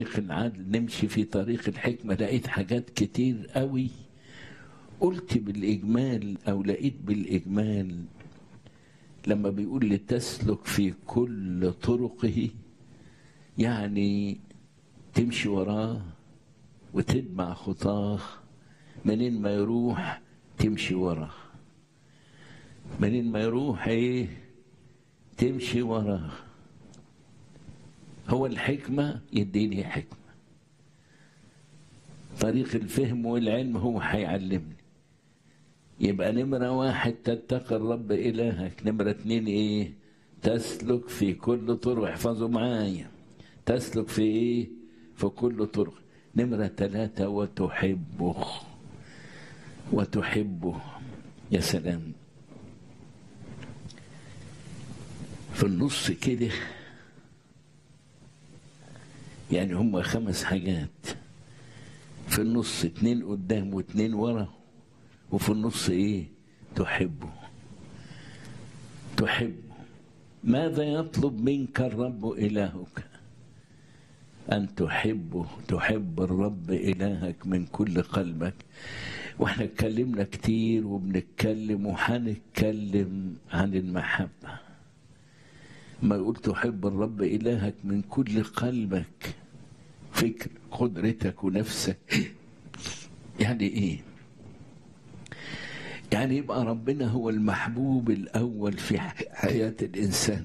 طريق العدل نمشي في طريق الحكمة لقيت حاجات كتير قوي قلت بالإجمال أو لقيت بالإجمال لما بيقول لتسلك في كل طرقه يعني تمشي وراه وتتبع خطاه منين ما يروح تمشي وراه منين ما يروح ايه تمشي وراه هو الحكمة يديني حكمة طريق الفهم والعلم هو هيعلمني يبقى نمرة واحد تتقي الرب إلهك نمرة اتنين إيه تسلك في كل طرق احفظوا معايا تسلك في إيه في كل طرق نمرة ثلاثة وتحبه وتحبه يا سلام في النص كده يعني هم خمس حاجات في النص اتنين قدام واتنين ورا وفي النص ايه تحبه تحبه ماذا يطلب منك الرب إلهك أن تحبه تحب الرب إلهك من كل قلبك واحنا اتكلمنا كتير وبنتكلم وهنتكلم عن المحبة ما يقول تحب الرب إلهك من كل قلبك فكر قدرتك ونفسك يعني ايه يعني يبقى ربنا هو المحبوب الأول في حياة الإنسان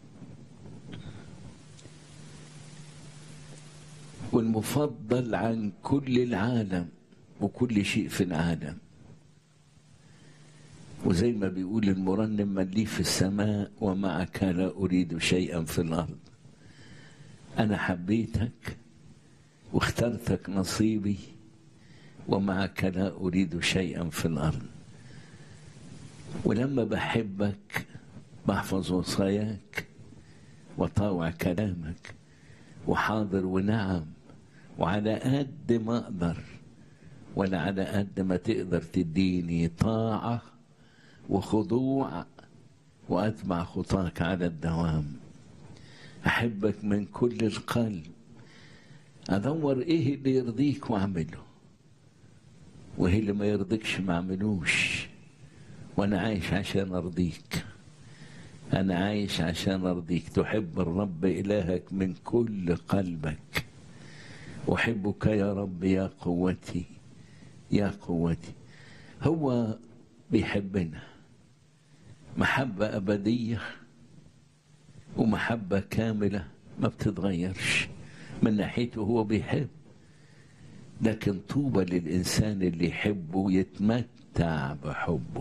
والمفضل عن كل العالم وكل شيء في العالم وزي ما بيقول المرنم من لي في السماء ومعك لا أريد شيئا في الأرض أنا حبيتك واخترتك نصيبي ومعك لا أريد شيئا في الأرض ولما بحبك بحفظ وصاياك وطاوع كلامك وحاضر ونعم وعلى قد ما اقدر ولا على قد ما تقدر تديني طاعة وخضوع واتبع خطاك على الدوام احبك من كل القلب ادور ايه اللي يرضيك واعمله وايه اللي ما يرضيكش ما اعملوش وانا عايش عشان ارضيك انا عايش عشان ارضيك تحب الرب الهك من كل قلبك احبك يا رب يا قوتي يا قوتي هو بيحبنا محبة أبدية ومحبة كاملة ما بتتغيرش من ناحيته هو بيحب لكن طوبى للإنسان اللي يحبه يتمتع بحبه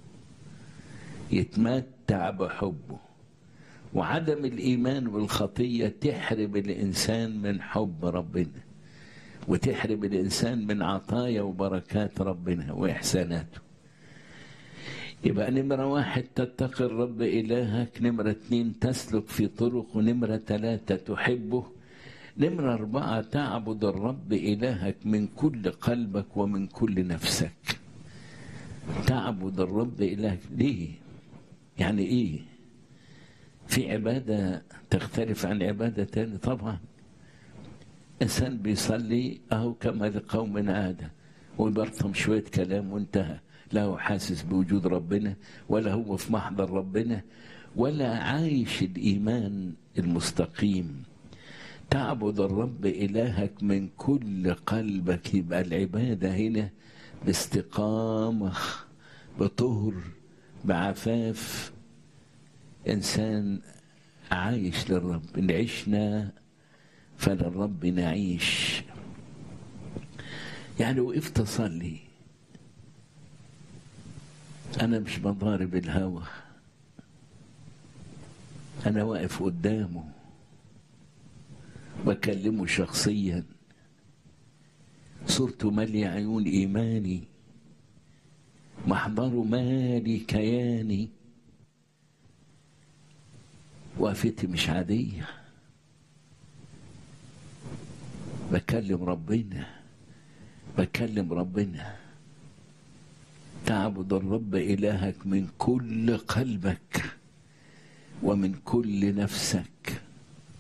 يتمتع بحبه وعدم الإيمان بالخطية تحرم الإنسان من حب ربنا وتحرم الإنسان من عطايا وبركات ربنا وإحساناته يبقى نمرة واحد تتقي الرب إلهك نمرة اتنين تسلك في طرق ونمرة ثلاثة تحبه نمرة أربعة تعبد الرب إلهك من كل قلبك ومن كل نفسك تعبد الرب إلهك ليه يعني إيه في عبادة تختلف عن عبادة تاني طبعا إنسان بيصلي أهو كما لقوم عادة ويبرطم شوية كلام وانتهى لا هو حاسس بوجود ربنا ولا هو في محضر ربنا ولا عايش الإيمان المستقيم تعبد الرب إلهك من كل قلبك يبقى العبادة هنا باستقامة بطهر بعفاف إنسان عايش للرب إن عشنا فللرب نعيش يعني وقفت أصلي أنا مش بضارب الهوى أنا واقف قدامه بكلمه شخصيا صورته مالية عيون إيماني محضره مالي كياني وقفتي مش عادية بكلم ربنا بكلم ربنا تعبد الرب إلهك من كل قلبك ومن كل نفسك